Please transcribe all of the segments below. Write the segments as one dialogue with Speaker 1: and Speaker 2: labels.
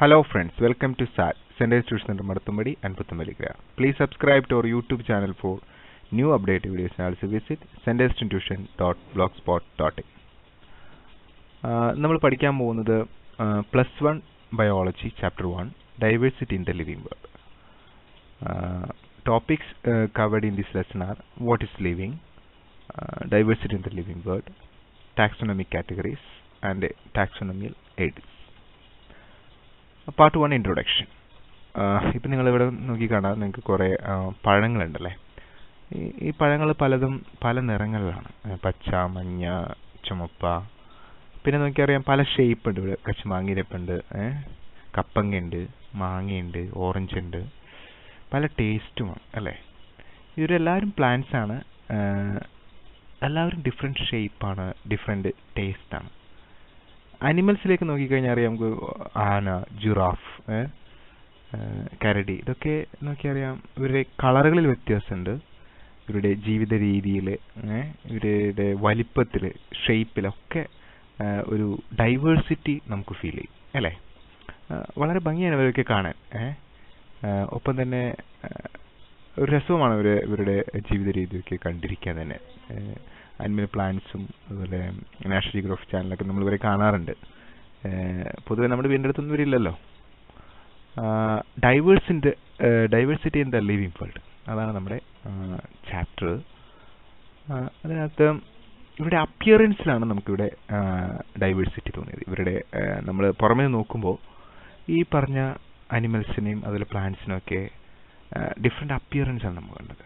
Speaker 1: Hello friends, welcome to SAT, Center Institute Center Maduthumadi and Puthumbaligra. Please subscribe to our YouTube channel for new update videos and also visit centerinstitution.blogspot.in. നമ്മൾ പഠിക്കാൻ പോകുന്നത് plus one biology chapter one diversity in the living world topics covered in this lesson are what is living diversity in the living world taxonomic categories and taxonomical aids part one introduction ഇപ്പം നിങ്ങളിവിടെ നോക്കി കാണാം നിങ്ങൾക്ക് കുറേ പഴങ്ങളുണ്ടല്ലേ ഈ ഈ പഴങ്ങൾ പലതും പല നിറങ്ങളിലാണ് പച്ച മഞ്ഞ ചുമപ്പ പിന്നെ നോക്കിയറിയാം പല ഷേപ്പ് ഉണ്ട് ഇവിടെ കശുമാങ്ങിരപ്പുണ്ട് കപ്പങ്ങയുണ്ട് മാങ്ങയുണ്ട് ഓറഞ്ച് ഉണ്ട് പല ടേസ്റ്റുമാണ് അല്ലേ ഇവരെല്ലാവരും പ്ലാന്റ്സ് ആണ് എല്ലാവരും ഡിഫറെൻറ്റ് ഷേപ്പാണ് ഡിഫറെൻറ്റ് ടേസ്റ്റാണ് അനിമൽസിലേക്ക് നോക്കിക്കഴിഞ്ഞാൽ അറിയാം നമുക്ക് ആന ജിറാഫ് കരടി ഇതൊക്കെ നോക്കിയറിയാം ഇവരുടെ കളറുകളിൽ വ്യത്യാസമുണ്ട് ഇവരുടെ ജീവിത രീതിയിൽ ഇവരുടെ വലിപ്പത്തിൽ ഷേപ്പിലൊക്കെ ഒരു ഡൈവേഴ്സിറ്റി നമുക്ക് ഫീൽ ചെയ്യും അല്ലേ വളരെ ഭംഗിയാണ് ഇവരൊക്കെ കാണാൻ ഒപ്പം തന്നെ ഒരു രസവുമാണ് ഇവർ ഇവരുടെ ജീവിത രീതിയൊക്കെ കണ്ടിരിക്കാൻ തന്നെ അനിമൽ പ്ലാന്റ്സും അതുപോലെ നാഷണൽ ജിയോഗ്രഫി ചാനലൊക്കെ നമ്മൾ ഇവരെ കാണാറുണ്ട് പൊതുവെ നമ്മുടെ വീടിൻ്റെ അടുത്തൊന്നും ഇവരില്ലല്ലോ ഡൈവേഴ്സിൻ്റെ diversity in the living world അതാണ് നമ്മുടെ ചാപ്റ്റർ അതിനകത്ത് ഇവിടെ അപ്പിയറൻസിലാണ് നമുക്കിവിടെ ഡൈവേഴ്സിറ്റി തോന്നിയത് ഇവരുടെ നമ്മൾ പുറമേ നോക്കുമ്പോൾ ഈ പറഞ്ഞ അനിമൽസിനെയും അതുപോലെ പ്ലാന്റ്സിനും ഒക്കെ ഡിഫറെൻ്റ് അപ്പിയറൻസ് ആണ് നമ്മൾ കണ്ടത്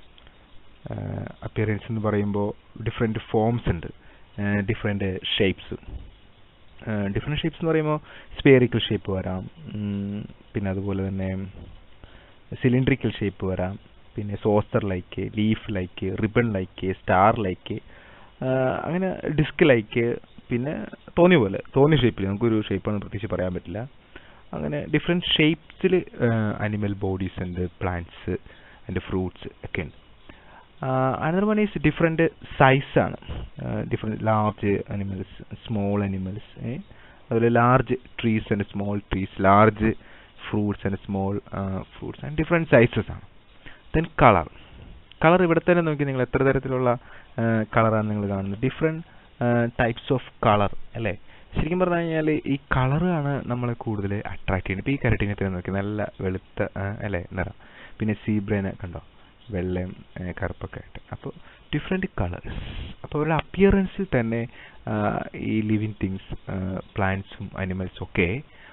Speaker 1: അപ്പിയറൻസ് എന്ന് പറയുമ്പോൾ ഡിഫറെൻ്റ് ഫോംസ് ഉണ്ട് ഡിഫറെൻ്റ് ഷേപ്സ് ഡിഫറെൻ്റ് ഷേപ്സ് എന്ന് പറയുമ്പോൾ സ്പെയറിക്കൽ ഷേപ്പ് വരാം പിന്നെ അതുപോലെ തന്നെ സിലിണ്ട്രിക്കൽ ഷേപ്പ് വരാം പിന്നെ saucer like leaf like ribbon like star like അങ്ങനെ ഡിസ്ക് ലൈക്ക് പിന്നെ തോന്നിയ പോലെ തോന്നിയ ഷേപ്പിൽ നമുക്കൊരു ഷേപ്പാണെന്ന് പ്രത്യേകിച്ച് പറയാൻ പറ്റില്ല അങ്ങനെ ഡിഫറെൻറ്റ് ഷേപ്സിൽ അനിമൽ ബോഡീസ് ഉണ്ട് പ്ലാന്റ്സ് ആൻഡ് ഫ്രൂട്ട്സ് ഒക്കെ ഉണ്ട് അനദർ വൺ ഈസ് ഡിഫറെൻറ്റ് സൈസാണ് different large animals small animals അതുപോലെ large trees and small trees large fruits and small fruits and different sizes ആണ് ദെൻ കളർ കളർ ഇവിടെ തന്നെ നോക്കി നിങ്ങൾ എത്ര തരത്തിലുള്ള കളറാണ് നിങ്ങൾ കാണുന്നത് ഡിഫറെൻറ്റ് ടൈപ്സ് ഓഫ് കളർ അല്ലേ ശരിക്കും പറഞ്ഞു കഴിഞ്ഞാൽ ഈ കളറാണ് നമ്മളെ കൂടുതൽ അട്രാക്ട് ചെയ്യുന്നത് ഇപ്പോൾ ഈ കരട്ടിനെ തന്നെ നോക്കി നല്ല വെളുത്ത അല്ലേ നിറം പിന്നെ സീബ്രേനെ കണ്ടോ വെള്ളയും കറുപ്പൊക്കെ ആയിട്ട് അപ്പോൾ ഡിഫറെൻറ്റ് കളേഴ്സ് അപ്പോൾ അവരുടെ അപ്പിയറൻസിൽ തന്നെ ഈ ലിവിങ് തിങ്സ് പ്ലാന്റ്സും അനിമൽസും ഒക്കെ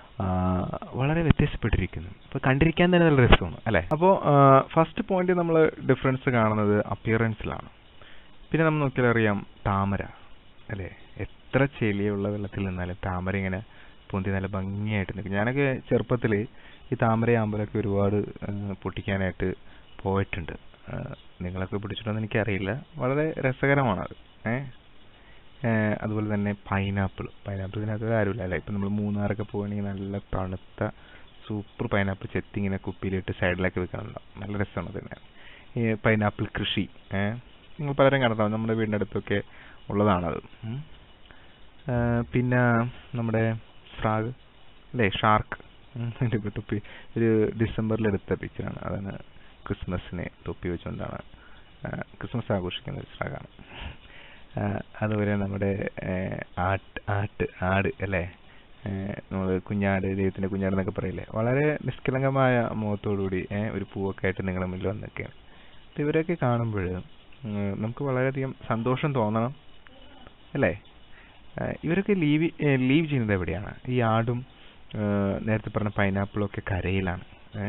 Speaker 1: വളരെ വ്യത്യാസപ്പെട്ടിരിക്കുന്നു അപ്പോൾ കണ്ടിരിക്കാൻ തന്നെ നല്ല രസമാണ് അല്ലേ അപ്പോൾ ഫസ്റ്റ് പോയിന്റ് നമ്മൾ ഡിഫറൻസ് കാണുന്നത് അപ്പിയറൻസിലാണ് പിന്നെ നമ്മൾ നോക്കിയാൽ അറിയാം താമര അല്ലേ എത്ര ചെളിയുള്ള വെള്ളത്തിൽ നിന്നാലും താമര ഇങ്ങനെ പൊന്തി നല്ല ഭംഗിയായിട്ട് നിൽക്കും ഞാനൊക്കെ ചെറുപ്പത്തിൽ ഈ താമര ആമ്പലൊക്കെ ഒരുപാട് പൊട്ടിക്കാനായിട്ട് പോയിട്ടുണ്ട് നിങ്ങളൊക്കെ പിടിച്ചിട്ടൊന്നും എനിക്കറിയില്ല വളരെ രസകരമാണത് ഏഹ് അതുപോലെ തന്നെ പൈനാപ്പിൾ പൈനാപ്പിൾ ഇതിനകത്ത് ആരുമില്ല അല്ലേ ഇപ്പം നമ്മൾ മൂന്നാറൊക്കെ പോവുകയാണെങ്കിൽ നല്ല തണുത്ത സൂപ്പർ പൈനാപ്പിൾ ചെത്തി ഇങ്ങനെ കുപ്പിയിലിട്ട് സൈഡിലൊക്കെ വെക്കാനുണ്ടാവും നല്ല രസമാണ് അതിന് ഈ പൈനാപ്പിൾ കൃഷി ഏഹ് നിങ്ങൾ പലരും കണ്ടിട്ടുണ്ടാവും നമ്മുടെ വീടിൻ്റെ അടുത്തൊക്കെ ഉള്ളതാണത് പിന്നെ നമ്മുടെ ഫ്രാഗ് അല്ലേ ഷാർക്ക് ഇതിൻ്റെ തൊപ്പി ഒരു ഡിസംബറിൽ എടുത്ത പിക്ചറാണ് അതാണ് ക്രിസ്മസിനെ തൊപ്പി വെച്ചുകൊണ്ടാണ് ക്രിസ്മസ് ആഘോഷിക്കുന്ന ഒരു ഫ്രാഗാണ് അതുപോലെ നമ്മുടെ ആട്ട് ആട്ട് ആട് അല്ലേ നമ്മൾ കുഞ്ഞാട് ദൈവത്തിൻ്റെ കുഞ്ഞാട് എന്നൊക്കെ പറയില്ലേ വളരെ നിഷ്കളങ്കമായ മുഖത്തോടുകൂടി ഒരു പൂവൊക്കെ ആയിട്ട് നിങ്ങളുടെ മുന്നിൽ വന്നൊക്കെയാണ് അപ്പോൾ ഇവരൊക്കെ കാണുമ്പോൾ നമുക്ക് വളരെയധികം സന്തോഷം തോന്നണം അല്ലേ ഇവരൊക്കെ ലീവ് ലീവ് ചെയ്യുന്നത് എവിടെയാണ് ഈ ആടും നേരത്തെ പറഞ്ഞ പൈനാപ്പിളും ഒക്കെ കരയിലാണ്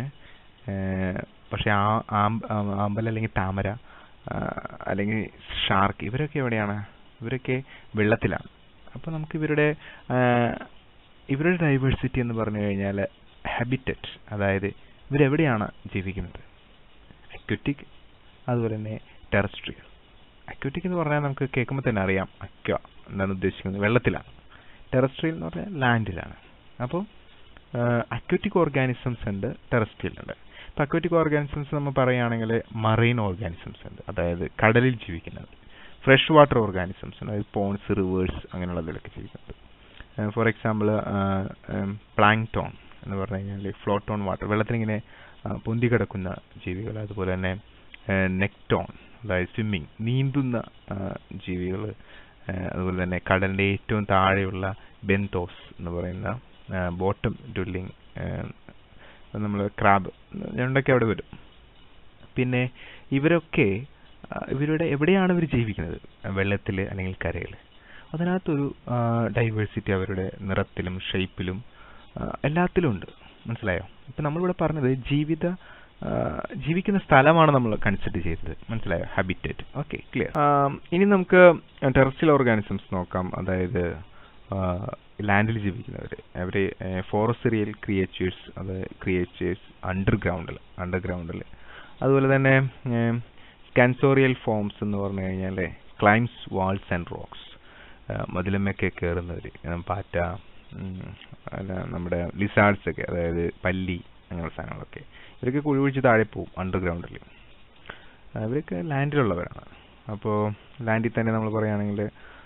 Speaker 1: പക്ഷെ ആ ആമ്പൽ അല്ലെങ്കിൽ താമര അല്ലെങ്കിൽ ഷാർക്ക് ഇവരൊക്കെ എവിടെയാണ് ഇവരൊക്കെ വെള്ളത്തിലാണ് അപ്പോൾ നമുക്ക് ഇവരുടെ ഇവരുടെ ഡൈവേഴ്സിറ്റി എന്ന് പറഞ്ഞു കഴിഞ്ഞാൽ ഹാബിറ്ററ്റ് അതായത് ഇവരെവിടെയാണ് ജീവിക്കുന്നത് അക്വറ്റിക് അതുപോലെ തന്നെ ടെറസ്ട്രിയൽ അക്വറ്റിക് എന്ന് പറഞ്ഞാൽ നമുക്ക് കേൾക്കുമ്പോൾ തന്നെ അറിയാം അക്വ എന്താണ് ഉദ്ദേശിക്കുന്നത് വെള്ളത്തിലാണ് ടെറസ്ട്രിയൽ എന്ന് പറഞ്ഞാൽ ലാൻഡിലാണ് അപ്പോൾ അക്വറ്റിക് ഓർഗാനിസംസ് ഉണ്ട് ടെറസ്ട്രിയൽ ഉണ്ട് ഇപ്പോൾ അക്വറ്റിക് ഓർഗാനിസംസ് നമ്മൾ പറയുകയാണെങ്കിൽ മറൈൻ ഓർഗാനിസംസ് ഉണ്ട് അതായത് കടലിൽ ജീവിക്കുന്നത് ഫ്രഷ് വാട്ടർ ഓർഗാനിസംസ് ഉണ്ട് അതായത് പോൺസ് റിവേഴ്സ് അങ്ങനെയുള്ളതിലൊക്കെ ജീവിക്കുന്നുണ്ട് ഫോർ എക്സാമ്പിൾ പ്ലാങ്ടോൺ എന്ന് പറഞ്ഞു കഴിഞ്ഞാൽ ഫ്ലോട്ട് ഓൺ വാട്ടർ വെള്ളത്തിലിങ്ങനെ ആ, പൊന്തി കിടക്കുന്ന ജീവികൾ അതുപോലെ തന്നെ നെക്ടോൺ അതായത് സ്വിമ്മിങ് നീന്തുന്ന ജീവികൾ അതുപോലെ തന്നെ കടലിൻ്റെ ഏറ്റവും താഴെയുള്ള ബെന്തോസ് എന്ന് പറയുന്ന ബോട്ടം ഡുല്ലിങ് നമ്മൾ ക്രാബ് ഞണ്ടൊക്കെ അവിടെ വരും പിന്നെ ഇവരൊക്കെ ആ, ഇവരുടെ എവിടെയാണ് ഇവർ ജീവിക്കുന്നത് വെള്ളത്തിൽ അല്ലെങ്കിൽ കരയിൽ അതിനകത്തൊരു ഡൈവേഴ്സിറ്റി അവരുടെ നിറത്തിലും ഷേപ്പിലും എല്ലാത്തിലും ഉണ്ട് മനസ്സിലായോ ഇപ്പം നമ്മളിവിടെ പറഞ്ഞത് ജീവിത ആ, ജീവിക്കുന്ന സ്ഥലമാണ് നമ്മൾ കൺസിഡർ ചെയ്തത് മനസ്സിലായോ ഹാബിറ്റേറ്റ് ഓക്കെ ക്ലിയർ ഇനി നമുക്ക് ടെറസ്ട്രിയൽ ഓർഗാനിസംസ് നോക്കാം അതായത് ലാൻഡിൽ ജീവിക്കുന്നവർ അവർ ഫോറസ്റ്ററിയൽ ക്രിയേച്ചേഴ്സ് അത് ക്രിയേച്ചേഴ്സ് അണ്ടർഗ്രൗണ്ടിൽ അണ്ടർഗ്രൗണ്ടിൽ അതുപോലെ തന്നെ സ്കാൻസോറിയൽ ഫോംസ് എന്ന് പറഞ്ഞു കഴിഞ്ഞാൽ ക്ലൈംസ് വാൾസ് ആൻഡ് റോക്സ് മതിലമ്മയൊക്കെ കയറുന്നവർ പാറ്റ ഉം, അല്ല നമ്മുടെ ലിസാർഡ്സ് ഒക്കെ അതായത് പല്ലി അങ്ങനെയുള്ള സാധനങ്ങളൊക്കെ ഇവരൊക്കെ കുഴി കുഴിച്ച് താഴെ പോവും അണ്ടർഗ്രൗണ്ടിൽ ഇവരൊക്കെ ലാൻഡിലുള്ളവരാണ് അപ്പോൾ ലാൻഡിൽ തന്നെ നമ്മൾ പറയുകയാണെങ്കിൽ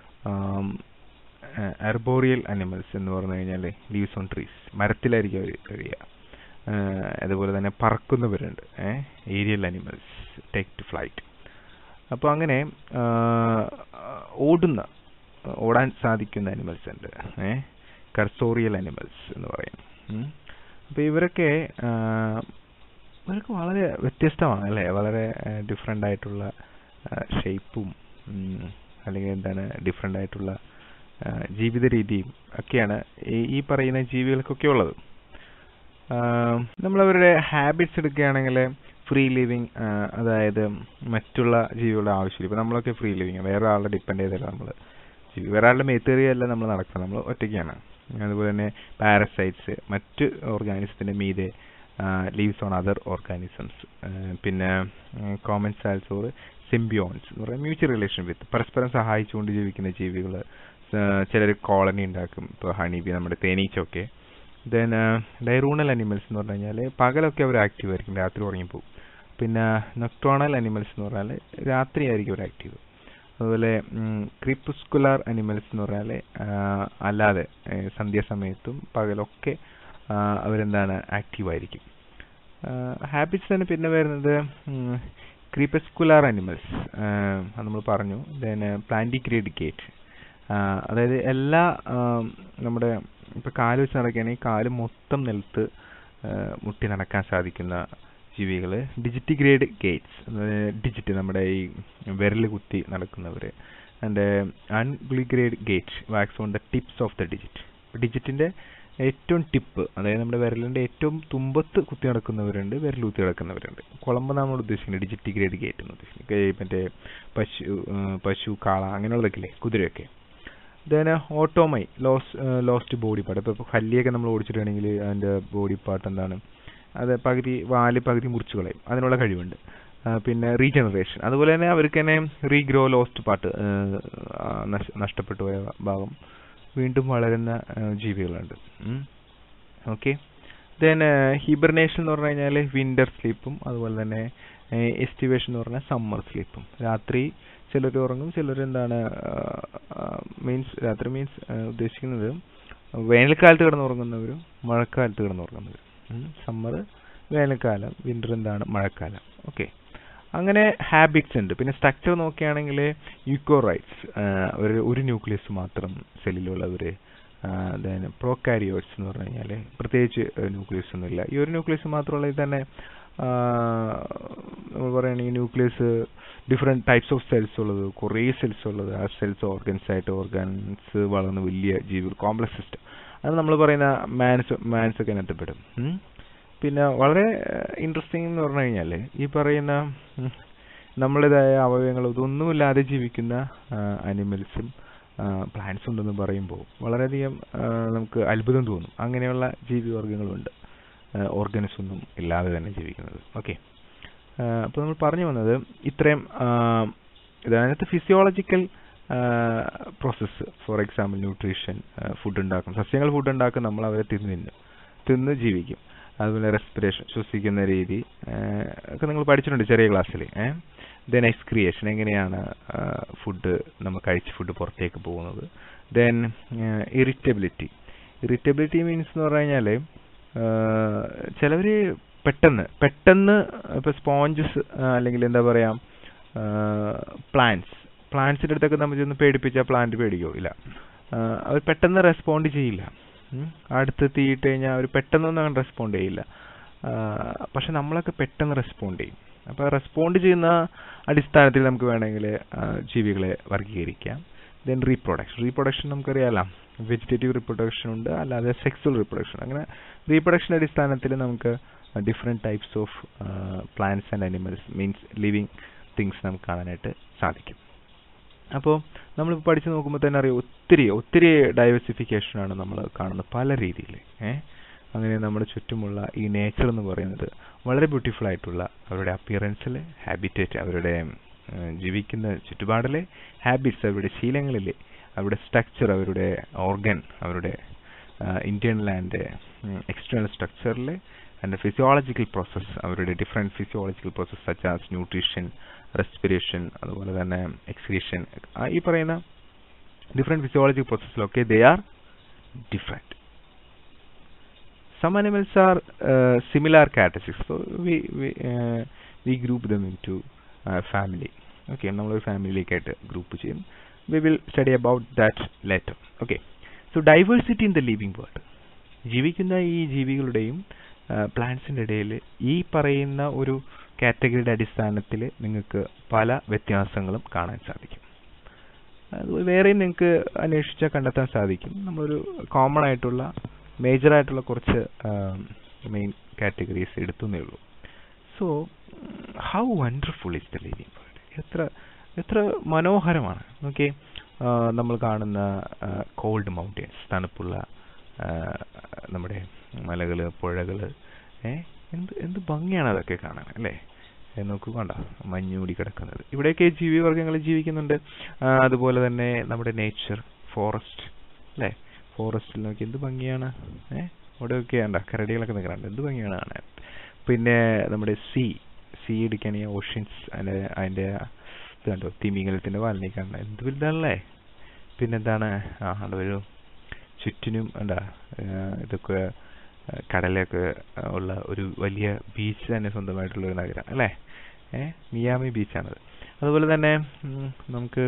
Speaker 1: എർബോറിയൽ അനിമൽസ് എന്ന് പറഞ്ഞു കഴിഞ്ഞാൽ ലീവ്സ് ഓൺ ട്രീസ് മരത്തിലായിരിക്കും അവർ കഴിയുക ആഹ് അതുപോലെ തന്നെ പറക്കുന്നവരുണ്ട് aerial animals take to flight അപ്പോൾ അങ്ങനെ ആഹ് ഓടുന്ന ഓടാൻ സാധിക്കുന്ന അനിമൽസ് ഉണ്ട് ഏഹ് കർസോറിയൽ അനിമൽസ് എന്ന് പറയും അപ്പോൾ ഇവരൊക്കെ ആഹ് ഇവരൊക്കെ വളരെ വ്യത്യസ്തമാണ് അല്ലേ വളരെ ഡിഫറെൻ്റ് ആയിട്ടുള്ള ഷേപ്പും അല്ലെങ്കിൽ എന്താണ് ഡിഫറെൻ്റ് ആയിട്ടുള്ള ആ, ജീവിത രീതിയും ഒക്കെയാണ് ഈ ഈ പറയുന്ന ജീവികൾക്കൊക്കെ ഉള്ളത് നമ്മളവരുടെ ഹാബിറ്റ്സ് എടുക്കുകയാണെങ്കിൽ ഫ്രീ ലിവിങ് അതായത് മറ്റുള്ള ജീവികളുടെ ആവശ്യമില്ല ഇപ്പം നമ്മളൊക്കെ ഫ്രീ ലിവിങ് വേറെ ആളെ ഡിപ്പെൻഡ് ചെയ്തല്ല നമ്മൾ ജീവി വേറെ ആളുടെ മേത്തേറിയല്ല നമ്മൾ നടക്കുന്നത് നമ്മൾ ഒറ്റയ്ക്കാണ് അതുപോലെ തന്നെ പാരസൈറ്റ്സ് മറ്റ് ഓർഗാനിസത്തിൻ്റെ മീതെ ലീവ്സ് ഓൺ അതർ ഓർഗാനിസംസ് പിന്നെ കോമൺ സാൽസ് ഓർ സിംബിയോൺസ് എന്ന് പറയുന്നത് മ്യൂച്വൽ റിലേഷൻ വിത്ത് പരസ്പരം സഹായിച്ചുകൊണ്ട് ജീവിക്കുന്ന ജീവികൾ ചിലർ കോളനി ഉണ്ടാക്കും ഇപ്പോൾ ഹണി ബി നമ്മുടെ തേനീച്ചൊക്കെ ദെൻ ഡൈറൂണൽ അനിമൽസ് എന്ന് പറഞ്ഞു കഴിഞ്ഞാൽ പകലൊക്കെ അവർ ആക്റ്റീവ് ആയിരിക്കും രാത്രി ഉറങ്ങിപ്പോകും പിന്നെ നൊക്ടോണൽ അനിമൽസ് എന്ന് പറഞ്ഞാൽ രാത്രി ആയിരിക്കും അവർ ആക്റ്റീവ് അതുപോലെ ക്രിപ്പുസ്കുലാർ അനിമൽസ് എന്ന് പറഞ്ഞാൽ അല്ലാതെ ഏഹ് സന്ധ്യാസമയത്തും പകലൊക്കെ ആ, അവരെന്താണ് ആക്റ്റീവ് ആയിരിക്കും ഹാബിറ്റ്സ് തന്നെ പിന്നെ വരുന്നത് ക്രീപ്പസ്കുലാർ അനിമൽസ് അത് നമ്മൾ പറഞ്ഞു ദെൻ പ്ലാന്റിക്രേഡിക്കേറ്റ് അതായത് എല്ലാ ആ, നമ്മുടെ ഇപ്പൊ കാല് വെച്ച് നടക്കുകയാണെങ്കിൽ കാല് മൊത്തം നിലത്ത് ആ, മുട്ടി നടക്കാൻ സാധിക്കുന്ന ജീവികൾ ഡിജിറ്റിഗ്രേഡ് ഗേറ്റ്സ് ഡിജിറ്റ് നമ്മുടെ ഈ വിരൽ കുത്തി നടക്കുന്നവർ and unguligrade gait walks on the tips of the digit ഡിജിറ്റിന്റെ ഏറ്റവും ടിപ്പ് അതായത് നമ്മുടെ വിരലിന്റെ ഏറ്റവും തുമ്പത്ത് കുത്തി നടക്കുന്നവരുണ്ട് വിരൽ കുത്തി നടക്കുന്നവരുണ്ട് കുളമ്പ് നമ്മൾ ഉദ്ദേശിക്കുന്നത് ഡിജിറ്റിഗ്രേഡ് ഗേറ്റ് എന്ന് ഉദ്ദേശിക്കുന്നത് ഈ മറ്റേ പശു ഉം, പശു കാള അങ്ങനെയുള്ളതൊക്കെ ഇല്ലേ കുതിരയൊക്കെ then autotomy loss lost body part ഇപ്പോൾ ഹല്ലിയൊക്കെ നമ്മൾ ഓടിച്ചിട്ടുണ്ടെങ്കിൽ അതിൻ്റെ ബോഡി പാർട്ട് എന്താണ് അത് പകുതി വാല് പകുതി മുറിച്ച് കളയും അതിനുള്ള കഴിവുണ്ട് ആ, പിന്നെ റീജനറേഷൻ അതുപോലെ തന്നെ അവർക്ക് തന്നെ റീഗ്രോ ലോസ്റ്റ് പാർട്ട് നഷ്ടപ്പെട്ടു പോയ ഭാഗം വീണ്ടും വളരുന്ന ആ, ജീവികളുണ്ട് ഓക്കെ ദെൻ ഹിബർനേഷൻ എന്ന് പറഞ്ഞു കഴിഞ്ഞാൽ വിന്റർ സ്ലീപ്പും അതുപോലെ തന്നെ എസ്റ്റിവേഷൻ എന്ന് പറഞ്ഞാൽ സമ്മർ സ്ലീപ്പും രാത്രി ചിലർ ഉറങ്ങും ചിലർ എന്താണ് മീൻസ് രാത്രി മീൻസ് ഉദ്ദേശിക്കുന്നത് വേനൽക്കാലത്ത് കിടന്നുറങ്ങുന്നവരും മഴക്കാലത്ത് കിടന്നുറങ്ങുന്നവരും സമ്മർ വേനൽക്കാലം വിന്റർ എന്താണ് മഴക്കാലം ഓക്കെ അങ്ങനെ ഹാബിറ്റ്സ് ഉണ്ട് പിന്നെ സ്ട്രക്ചർ നോക്കുകയാണെങ്കിൽ യൂക്കോറൈറ്റ്സ് ഒരു ഒരു ന്യൂക്ലിയസ് മാത്രം സെല്ലിലുള്ളവർ ദെൻ പ്രോകാരിയോട്സ് എന്ന് പറഞ്ഞു കഴിഞ്ഞാൽ പ്രത്യേകിച്ച് ന്യൂക്ലിയസ് ഒന്നുമില്ല ഈ ഒരു ന്യൂക്ലിയസ് മാത്രമുള്ളതിൽ തന്നെ ആ, നമ്മൾ പറയുകയാണെങ്കിൽ nucleus different types of cells ഉള്ളത് കുറേ സെൽസ് ഉള്ളത് ആ സെൽസ് ഓർഗൻസ് ആയിട്ട് ഓർഗൻസ് വളർന്ന് വലിയ ജീവികൾ കോംപ്ലക്സ് സിസ്റ്റം അത് നമ്മൾ പറയുന്ന മാൻസ് മാൻസ് ഒക്കെ അതിനകത്ത് ഉം. പിന്നെ വളരെ ഇൻട്രസ്റ്റിംഗ് എന്ന് പറഞ്ഞു കഴിഞ്ഞാൽ ഈ പറയുന്ന ഉം, നമ്മുടേതായ അവയവങ്ങൾ ഇതൊന്നുമില്ലാതെ ജീവിക്കുന്ന അനിമൽസും പ്ലാന്റ്സ് ഉണ്ടെന്ന് പറയുമ്പോൾ വളരെയധികം ആ, നമുക്ക് അത്ഭുതം തോന്നും അങ്ങനെയുള്ള ജീവിവർഗങ്ങളുണ്ട് ഓർഗൻസ് ഒന്നും ഇല്ലാതെ തന്നെ ജീവിക്കുന്നത് ഓക്കെ അപ്പോൾ നമ്മൾ പറഞ്ഞു വന്നത് ഇത്രയും ആ, ഇതിനകത്ത് physiological process for example nutrition food ഉണ്ടാക്കും സസ്യങ്ങൾ ഫുഡ് ഉണ്ടാക്കും നമ്മൾ അവരെ തിന്ന് തിന്നും തിന്ന് ജീവിക്കും അതുപോലെ റെസ്പിറേഷൻ ശ്വസിക്കുന്ന രീതി ആ, ഒക്കെ നിങ്ങൾ പഠിച്ചിട്ടുണ്ട് ചെറിയ ക്ലാസ്സിൽ ദെൻ എക്സ്ക്രിയേഷൻ എങ്ങനെയാണ് ഫുഡ് നമ്മൾ കഴിച്ച ഫുഡ് പുറത്തേക്ക് പോകുന്നത് ദെൻ ഇറിറ്റബിലിറ്റി ഇറിറ്റബിലിറ്റി മീൻസ് എന്ന് പറഞ്ഞു കഴിഞ്ഞാൽ ചിലവർ പെട്ടെന്ന് പെട്ടെന്ന് ഇപ്പോൾ സ്പോഞ്ചസ് അല്ലെങ്കിൽ എന്താ പറയുക പ്ലാന്റ്സ് പ്ലാന്റ്സിൻ്റെ അടുത്തൊക്കെ നമ്മൾ ചെന്ന് പേടിപ്പിച്ചാൽ പ്ലാന്റ് പേടിക്കോ ഇല്ല അവർ പെട്ടെന്ന് റെസ്പോണ്ട് ചെയ്യില്ല അടുത്ത് തീയിട്ട് കഴിഞ്ഞാൽ അവർ പെട്ടെന്നൊന്നും അങ്ങനെ റെസ്പോണ്ട് ചെയ്യില്ല പക്ഷെ നമ്മളൊക്കെ പെട്ടെന്ന് റെസ്പോണ്ട് ചെയ്യും അപ്പോൾ റെസ്പോണ്ട് ചെയ്യുന്ന അടിസ്ഥാനത്തിൽ നമുക്ക് വേണമെങ്കിൽ ജീവികളെ വർഗീകരിക്കാം ദെൻ റീപ്രൊഡക്ഷൻ റീപ്രൊഡക്ഷൻ നമുക്കറിയാലോ വെജിറ്റേറ്റീവ് റീപ്രൊഡക്ഷൻ ഉണ്ട് അല്ലാതെ സെക്സ്വൽ റീപ്രൊഡക്ഷൻ അങ്ങനെ റീപ്രൊഡക്ഷൻ അടിസ്ഥാനത്തിൽ നമുക്ക് different types of plants and animals means living things നമുക്ക് കാണാനായിട്ട് സാധിക്കും അപ്പോൾ നമ്മളിപ്പോൾ പഠിച്ചു നോക്കുമ്പോൾ തന്നെ അറിയാം ഒത്തിരി ഒത്തിരി ഡൈവേഴ്സിഫിക്കേഷനാണ് നമ്മൾ കാണുന്നത് പല രീതിയിൽ ഏഹ് അങ്ങനെ നമ്മുടെ ചുറ്റുമുള്ള ഈ നേച്ചർ എന്ന് പറയുന്നത് വളരെ ബ്യൂട്ടിഫുൾ ആയിട്ടുള്ള അവരുടെ അപ്പിയറൻസിൽ ഹാബിറ്റേറ്റ് അവരുടെ ജീവിക്കുന്ന ചുറ്റുപാടിലെ ഹാബിറ്റ്സ് അവരുടെ ശീലങ്ങളിലെ അവരുടെ സ്ട്രക്ചർ അവരുടെ ഓർഗൻ അവരുടെ ഇന്റേണൽ ആൻഡ് എക്സ്റ്റേണൽ സ്ട്രക്ചറിലെ ആൻഡ് ഫിസിയോളജിക്കൽ പ്രോസസ്സ് അവരുടെ different physiological process such as nutrition respiration അതുപോലെ തന്നെ എക്സ്ക്രീഷൻ ഈ പറയുന്ന ഡിഫറെൻറ്റ് ഫിസിയോളജിക്കൽ പ്രോസസ്സിലൊക്കെ they are different some animals are uh, similar characteristics so we we, uh, we group them into uh, family okay നമ്മളൊരു ഫാമിലിയിലേക്കായിട്ട് group ചെയ്യും we will study about that later okay so diversity in the living world ജീവിക്കുന്ന ഈ ജീവികളുടെയും പ്ലാന്റ്സിൻ്റെ ഇടയിൽ ഈ പറയുന്ന ഒരു കാറ്റഗറിയുടെ അടിസ്ഥാനത്തിൽ നിങ്ങൾക്ക് പല വ്യത്യാസങ്ങളും കാണാൻ സാധിക്കും അതുപോലെ വേറെയും നിങ്ങൾക്ക് അന്വേഷിച്ചാൽ കണ്ടെത്താൻ സാധിക്കും നമ്മളൊരു കോമൺ ആയിട്ടുള്ള മേജർ ആയിട്ടുള്ള കുറച്ച് മെയിൻ കാറ്റഗറീസ് എടുത്തുന്നേ ഉള്ളൂ so how wonderful is the living world എത്ര എത്ര മനോഹരമാണ് ഓക്കെ നമ്മൾ കാണുന്ന കോൾഡ് മൗണ്ടൻസ് തണുപ്പുള്ള നമ്മുടെ മലകൾ പുഴകൾ എന്ത് എന്ത് ഭംഗിയാണ് അതൊക്കെ കാണാൻ അല്ലേ നോക്കൂ കണ്ട മഞ്ഞൂടി കിടക്കുന്നത് ഇവിടെയൊക്കെ ജീവിവർഗങ്ങൾ ജീവിക്കുന്നുണ്ട് അതുപോലെ തന്നെ നമ്മുടെ നേച്ചർ ഫോറസ്റ്റ് അല്ലേ ഫോറസ്റ്റിൽ നോക്കി എന്ത് ഭംഗിയാണ് ഏഹ് അവിടെയൊക്കെ ഉണ്ട കരടികളൊക്കെ നിൽക്കുന്നുണ്ട് എന്ത് ഭംഗിയാണ് കാണാൻ പിന്നെ നമ്മുടെ സീ സീ എടുക്കുകയാണെങ്കിൽ ഓഷ്യൻസ് അതിൻ്റെ അതിൻ്റെ ഇത് കണ്ടോ തിമിംഗലത്തിൻ്റെ വാലിനെ കാണുന്നത് എന്ത് വലുതാണല്ലേ പിന്നെന്താണ് ആ അവിടെ ഒരു ചുറ്റിനും എന്താ ഇതൊക്കെ കടലൊക്കെ ഉള്ള ഒരു വലിയ ബീച്ച് തന്നെ സ്വന്തമായിട്ടുള്ള ഒരു നഗരം അല്ലേ ഏഹ് മിയാമി ബീച്ചാണത് അതുപോലെ തന്നെ നമുക്ക്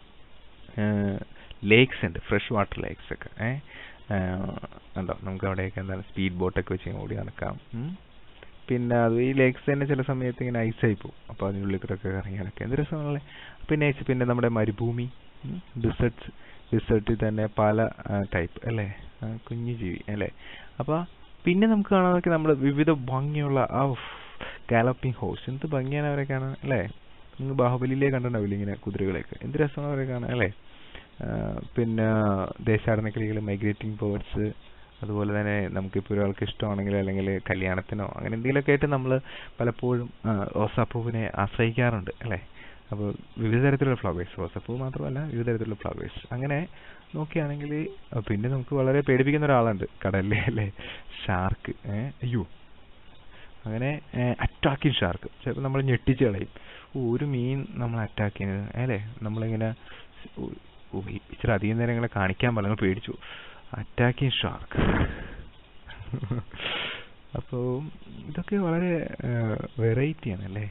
Speaker 1: ലേക്സ് ഉണ്ട് ഫ്രഷ് വാട്ടർ ലേക്സ് ഒക്കെ ഏഹ് ഉണ്ടോ നമുക്ക് അവിടെയൊക്കെ എന്താണ് സ്പീഡ് ബോട്ടൊക്കെ വെച്ച് ഓടി നടക്കാം പിന്നെ അത് ഈ ലേക്സ് തന്നെ ചില സമയത്ത് ഇങ്ങനെ ഐസായി പോകും അപ്പോൾ അതിനുള്ളിൽ കൂടെ ഒക്കെ ഇറങ്ങിയാലൊക്കെ എന്ത് രസമാണല്ലേ പിന്നെ പിന്നെ നമ്മുടെ മരുഭൂമി ഡിസേർട്ട്സ് ഡിസേർട്ടിൽ തന്നെ പല ടൈപ്പ് അല്ലേ കുഞ്ഞു ജീവി അല്ലേ അപ്പോൾ പിന്നെ നമുക്ക് കാണാനൊക്കെ നമ്മുടെ വിവിധ ഭംഗിയുള്ള ആ ഗാലപ്പിംഗ് ഹോഴ്സ് എന്ത് ഭംഗിയാണ് അവരെ കാണാൻ അല്ലേ നിങ്ങൾ ബാഹുബലിയിലേ കണ്ടിട്ടുണ്ടാവില്ല ഇങ്ങനെ കുതിരകളെയൊക്കെ എന്ത് രസമാണ് അവരെ കാണാൻ അല്ലേ പിന്നെ ദേശാടന കിളികൾ മൈഗ്രേറ്റിംഗ് ബേർഡ്സ് അതുപോലെ തന്നെ നമുക്കിപ്പോൾ ഒരാൾക്ക് ഇഷ്ടമാണെങ്കിൽ അല്ലെങ്കിൽ കല്യാണത്തിനോ അങ്ങനെ എന്തെങ്കിലുമൊക്കെ ആയിട്ട് നമ്മൾ പലപ്പോഴും റോസാപ്പൂവിനെ ആശ്രയിക്കാറുണ്ട് അല്ലേ അപ്പോൾ വിവിധ തരത്തിലുള്ള ഫ്ലവേഴ്സ് റോസാപ്പൂ മാത്രമല്ല വിവിധ തരത്തിലുള്ള ഫ്ലവേഴ്സ് അങ്ങനെ നോക്കുകയാണെങ്കിൽ പിന്നെ നമുക്ക് വളരെ പേടിപ്പിക്കുന്ന ഒരാളുണ്ട് കടലിലെ അല്ലേ ഷാർക്ക് അയ്യോ അങ്ങനെ അറ്റാക്കിങ് ഷാർക്ക് ചിലപ്പോൾ നമ്മൾ ഞെട്ടിച്ച് കളയും ഒരു മീൻ നമ്മൾ അറ്റാക്ക് ചെയ്യുന്നത് അല്ലേ നമ്മളിങ്ങനെ ഇച്ചിരി അധികം നേരം ഇങ്ങനെ കാണിക്കാൻ പറഞ്ഞു പേടിച്ചു അറ്റാക്കിങ് ഷാർക്ക് അപ്പോൾ ഇതൊക്കെ വളരെ വെറൈറ്റിയാണ് അല്ലേ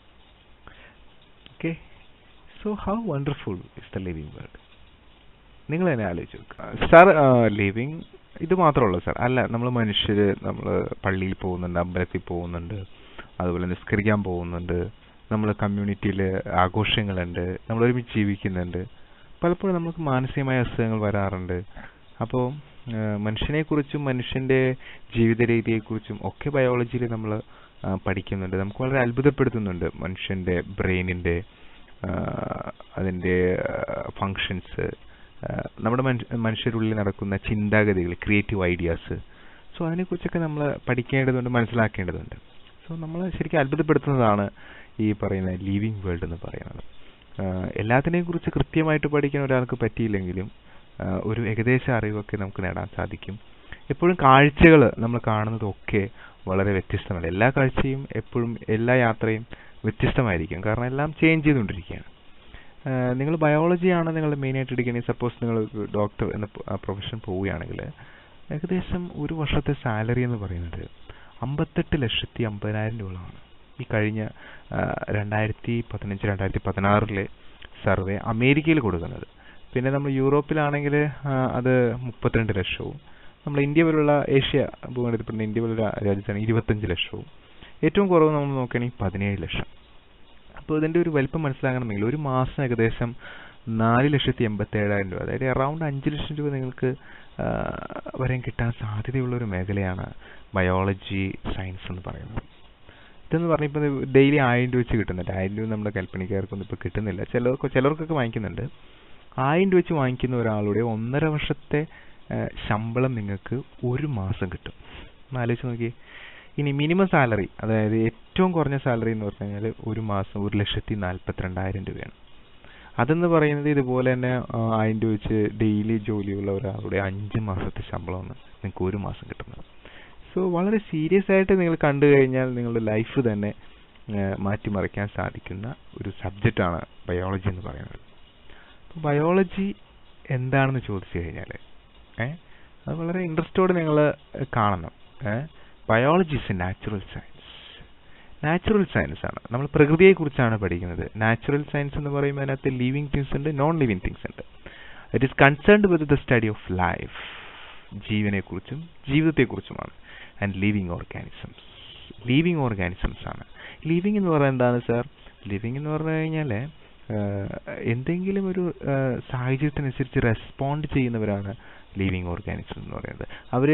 Speaker 1: okay so how wonderful is the living world നിങ്ങൾ തന്നെ ആലോചിച്ചു സാർ ലിവിങ് ഇത് മാത്രമല്ല സാർ അല്ല നമ്മൾ മനുഷ്യർ നമ്മൾ പള്ളിയിൽ പോകുന്നുണ്ട് അമ്പലത്തിൽ പോകുന്നുണ്ട് അതുപോലെ നിസ്കരിക്കാൻ പോകുന്നുണ്ട് നമ്മൾ കമ്മ്യൂണിറ്റിയിൽ ആഘോഷങ്ങളുണ്ട് നമ്മൾ ഒരുമിച്ച് ജീവിക്കുന്നുണ്ട് പലപ്പോഴും നമുക്ക് മാനസികമായ അസുഖങ്ങൾ വരാറുണ്ട് അപ്പോൾ മനുഷ്യനെക്കുറിച്ചും മനുഷ്യൻ്റെ ജീവിത രീതിയെക്കുറിച്ചും ഒക്കെ ബയോളജിയിൽ നമ്മൾ പഠിക്കുന്നുണ്ട് നമുക്ക് വളരെ അത്ഭുതപ്പെടുത്തുന്നുണ്ട് മനുഷ്യൻ്റെ ബ്രെയിനിൻ്റെ അതിൻ്റെ ഫങ്ഷൻസ് നമ്മുടെ മനുഷ്യരുള്ളിൽ നടക്കുന്ന ചിന്താഗതികൾ ക്രിയേറ്റീവ് ഐഡിയാസ് സോ അതിനെക്കുറിച്ചൊക്കെ നമ്മൾ പഠിക്കേണ്ടതുണ്ട് മനസ്സിലാക്കേണ്ടതുണ്ട് സോ നമ്മൾ ശരിക്കും അത്ഭുതപ്പെടുത്തുന്നതാണ് ഈ പറയുന്ന ലീവിങ് വേൾഡ് എന്ന് പറയുന്നത് എല്ലാത്തിനെയും കുറിച്ച് കൃത്യമായിട്ട് പഠിക്കാൻ ഒരാൾക്ക് പറ്റിയില്ലെങ്കിലും ഒരു ഏകദേശ അറിവൊക്കെ നമുക്ക് നേടാൻ സാധിക്കും എപ്പോഴും കാഴ്ചകൾ നമ്മൾ കാണുന്നതൊക്കെ വളരെ വ്യത്യസ്തമാണ് എല്ലാ കാഴ്ചയും എപ്പോഴും എല്ലാ യാത്രയും വ്യത്യസ്തമായിരിക്കും കാരണം എല്ലാം ചേഞ്ച് ചെയ്തുകൊണ്ടിരിക്കുകയാണ് നിങ്ങൾ ബയോളജിയാണ് നിങ്ങൾ മെയിനായിട്ട് എടുക്കുകയാണെങ്കിൽ സപ്പോസ് നിങ്ങൾ ഡോക്ടർ എന്ന പ്രൊഫഷൻ പോവുകയാണെങ്കിൽ ഏകദേശം ഒരു വർഷത്തെ സാലറി എന്ന് പറയുന്നത് അമ്പത്തെട്ട് ലക്ഷത്തി അമ്പതിനായിരം രൂപയാണ് ഈ കഴിഞ്ഞ ആ, രണ്ടായിരത്തി പതിനഞ്ച് രണ്ടായിരത്തി പതിനാറിലെ സർവേ അമേരിക്കയിൽ കൊടുക്കുന്നത് പിന്നെ നമ്മൾ യൂറോപ്പിലാണെങ്കിൽ ആ, അത് മുപ്പത്തിരണ്ട് ലക്ഷവും നമ്മൾ ഇന്ത്യ പോലുള്ള ഏഷ്യ ഭൂഖണ്ഡത്തിൽപ്പെടുന്ന ഇന്ത്യ പോലുള്ള രാജ്യത്താണ് ഇരുപത്തഞ്ച് ലക്ഷവും ഏറ്റവും കുറവ് നമ്മൾ നോക്കുകയാണെങ്കിൽ പതിനേഴ് ലക്ഷം അപ്പോൾ ഇതിൻ്റെ ഒരു വലിപ്പം മനസ്സിലാക്കണമെങ്കിൽ ഒരു മാസം ഏകദേശം നാല് ലക്ഷത്തി എൺപത്തി ഏഴായിരം രൂപ അതായത് അറൗണ്ട് അഞ്ച് ലക്ഷം രൂപ നിങ്ങൾക്ക് ആ, വരെയും കിട്ടാൻ സാധ്യതയുള്ള ഒരു മേഖലയാണ് ബയോളജി സയൻസ് എന്ന് പറയുന്നത് ഇതെന്ന് പറഞ്ഞപ്പോൾ ഡെയിലി ആയിരം രൂപ വെച്ച് കിട്ടുന്നുണ്ട് ആയിരം രൂപ നമ്മുടെ കൽപ്പണിക്കാർക്കൊന്നും ഇപ്പോൾ കിട്ടുന്നില്ല ചിലർക്ക് ചിലർക്കൊക്കെ വാങ്ങിക്കുന്നുണ്ട് ആയിരം രൂപ വെച്ച് വാങ്ങിക്കുന്ന ഒരാളുടെ ഒന്നര വർഷത്തെ ആ, ശമ്പളം നിങ്ങൾക്ക് ഒരു മാസം കിട്ടും ഒന്ന് ആലോചിച്ച് നോക്കി ഇനി മിനിമം സാലറി അതായത് ഏറ്റവും കുറഞ്ഞ സാലറി എന്ന് പറഞ്ഞു കഴിഞ്ഞാൽ ഒരു മാസം ഒരു ലക്ഷത്തി നാൽപ്പത്തിരണ്ടായിരം രൂപയാണ് അതെന്ന് പറയുന്നത് ഇതുപോലെ തന്നെ ആ, ആയിരം രൂപ വെച്ച് ഡെയിലി ജോലിയുള്ള ഒരാളുടെ അഞ്ച് മാസത്തെ ശമ്പളമാണ് നിങ്ങൾക്ക് ഒരു മാസം കിട്ടുന്നത് സോ വളരെ സീരിയസ് ആയിട്ട് നിങ്ങൾ കണ്ടു കഴിഞ്ഞാൽ നിങ്ങളുടെ ലൈഫ് തന്നെ ആ, മാറ്റിമറിക്കാൻ സാധിക്കുന്ന ഒരു സബ്ജക്റ്റാണ് ബയോളജി എന്ന് പറയുന്നത് അപ്പോൾ ബയോളജി എന്താണെന്ന് ചോദിച്ചു കഴിഞ്ഞാൽ ഏ അത് വളരെ ഇൻട്രസ്റ്റോടെ നിങ്ങൾ കാണണം ഏ biology is a natural science natural science ആണ് നമ്മൾ പ്രകൃതിയെക്കുറിച്ചാണ് പഠിക്കുന്നത് നാച്ചുറൽ സയൻസ് എന്ന് പറയുമ്പോൾ അതിനകത്ത് ലിവിങ് തിങ്സ് ഉണ്ട് നോൺ ലിവിങ് തിങ്സ് ഉണ്ട് it is concerned with the study of life ജീവനെക്കുറിച്ചും ജീവിതത്തെക്കുറിച്ചുമാണ് and living organisms living organisms ആണ് ലിവിങ് എന്ന് പറയുന്നത് എന്താണ് സാർ ലിവിങ് എന്ന് പറഞ്ഞു കഴിഞ്ഞാൽ എന്തെങ്കിലും ഒരു ആ, സാഹചര്യത്തിനനുസരിച്ച് റെസ്പോണ്ട് ചെയ്യുന്നവരാണ് ലിവിങ് ഓർഗാനിസം എന്ന് പറയുന്നത് അവർ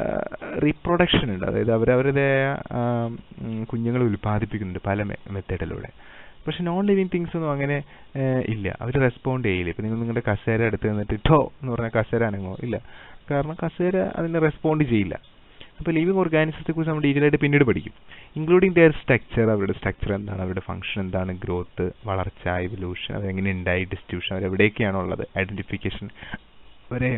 Speaker 1: റീപ്രൊഡക്ഷൻ ഉണ്ട് അതായത് അവരവരുടേതായ കുഞ്ഞുങ്ങളെ ഉൽപ്പാദിപ്പിക്കുന്നുണ്ട് പല മെത്തേഡിലൂടെ പക്ഷെ നോൺ ലിവിങ് തിങ്സ് ഒന്നും അങ്ങനെ ആ, ഇല്ല അവർ റെസ്പോണ്ട് ചെയ്യില്ല ഇപ്പം നിങ്ങൾ നിങ്ങളുടെ കസേര എടുത്ത് നിന്നിട്ട് ടോ എന്ന് പറഞ്ഞാൽ കസേര അനങ്ങോ ഇല്ല കാരണം കസേര അതിനെ റെസ്പോണ്ട് ചെയ്യില്ല അപ്പോൾ ലിവിങ് ഓർഗാനിസത്തെ കുറിച്ച് നമ്മൾ ഡീറ്റെയിൽ ആയിട്ട് പിന്നീട് പഠിക്കും ഇൻക്ലൂഡിങ് ദെയർ സ്ട്രക്ചർ അവരുടെ സ്ട്രക്ചർ എന്താണ് അവരുടെ ഫംഗ്ഷൻ എന്താണ് ഗ്രോത്ത് വളർച്ച ഇവല്യൂഷൻ അവരെങ്ങനെ ഉണ്ടായി ഡിസ്ട്രിബ്യൂഷൻ അവരെവിടെയൊക്കെയാണോ ഉള്ളത് ഐഡന്റിഫിക്കേഷൻ അവരെ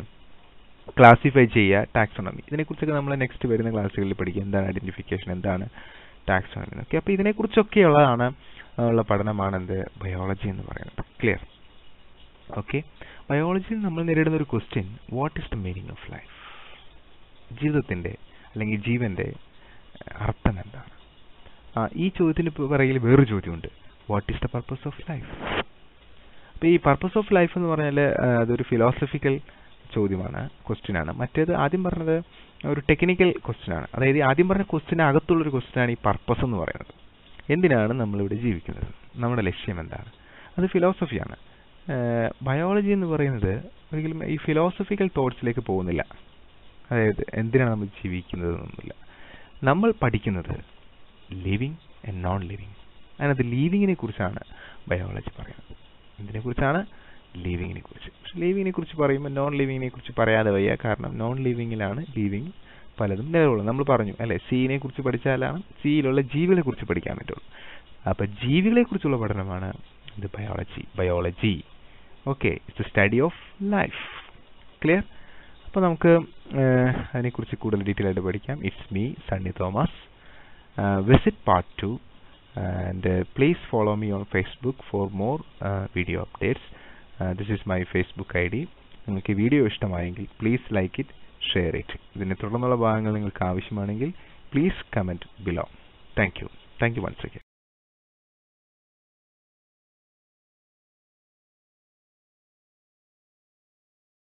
Speaker 1: ക്ലാസിഫൈ ചെയ്യുക ടാക്സോണമി ഇതിനെക്കുറിച്ചൊക്കെ നമ്മൾ നെക്സ്റ്റ് വരുന്ന ക്ലാസ്സുകളിൽ പഠിക്കുക എന്താണ് ഐഡന്റിഫിക്കേഷൻ എന്താണ് ടാക്സോണമി ഓക്കെ അപ്പോൾ ഇതിനെക്കുറിച്ചൊക്കെയുള്ളതാണ് ഉള്ള പഠനമാണ് എന്ത് ബയോളജി എന്ന് പറയുന്നത് ക്ലിയർ ഓക്കെ ബയോളജിയിൽ നമ്മൾ നേരിടുന്ന ഒരു question what is the meaning of life ജീവിതത്തിൻ്റെ അല്ലെങ്കിൽ ജീവന്റെ അഹ്, അർത്ഥം എന്താണ് ആ ഈ ചോദ്യത്തിന് പറയിൽ വേറൊരു ചോദ്യമുണ്ട് what is the purpose of life അപ്പോൾ ഈ പർപ്പസ് ഓഫ് ലൈഫ് എന്ന് പറഞ്ഞാൽ അതൊരു ഫിലോസഫിക്കൽ ചോദ്യമാണ് ക്വസ്റ്റ്യൻ ആണ് മറ്റേത് ആദ്യം പറഞ്ഞത് ഒരു ടെക്നിക്കൽ ക്വസ്റ്റ്യൻ ആണ് അതായത് ഈ ആദ്യം പറഞ്ഞ ക്വസ്റ്റ്യൻ അകത്തുള്ളൊരു ക്വസ്റ്റ്യൻ ആണ് ഈ പർപ്പസ് എന്ന് പറയുന്നത് എന്തിനാണ് നമ്മളിവിടെ ജീവിക്കുന്നത് നമ്മുടെ ലക്ഷ്യം എന്താണ് അത് ഫിലോസഫിയാണ് ബയോളജി എന്ന് പറയുന്നത് ഒരിക്കലും ഈ ഫിലോസഫിക്കൽ തോട്ട്സിലേക്ക് പോകുന്നില്ല അതായത് എന്തിനാണ് നമ്മൾ ജീവിക്കുന്നത് എന്നൊന്നുമില്ല നമ്മൾ പഠിക്കുന്നത് ലിവിങ് ആൻഡ് നോൺ ലിവിങ് അതിനകത്ത് ലീവിങ്ങിനെ കുറിച്ചാണ് ബയോളജി പറയുന്നത് എന്തിനെ കുറിച്ചാണ് ലിവിങ്ങിനെ കുറിച്ച് പക്ഷെ ലിവിങ്ങിനെ കുറിച്ച് പറയുമ്പോൾ നോൺ ലിവിങ്ങിനെ കുറിച്ച് പറയാതെ വയ്യ കാരണം നോൺ ലിവിങ്ങിലാണ് ലിവിങ് പലതും നിലകൊള്ളുന്നത് നമ്മൾ പറഞ്ഞു അല്ലെ സീനെ കുറിച്ച് പഠിച്ചാലാണ് സിയിലുള്ള ജീവികളെ കുറിച്ച് പഠിക്കാൻ പറ്റുള്ളൂ അപ്പൊ ജീവികളെ കുറിച്ചുള്ള പഠനമാണ് ഇത് biology biology okay it's a study of life clear അപ്പോൾ നമുക്ക് ഏഹ്, അതിനെക്കുറിച്ച് കൂടുതൽ ഡീറ്റെയിൽ ആയിട്ട് പഠിക്കാം it's me Sunny Thomas visit part two and please follow me on Facebook for more video updates this is my Facebook I D നിങ്ങൾക്ക് ഈ video ഇഷ്ടമായെങ്കിൽ please like it share it ഇതിനെ തുടർന്നുള്ള ഭാഗങ്ങൾ നിങ്ങൾക്ക് ആവശ്യമാണെങ്കിൽ please comment below thank you thank you once again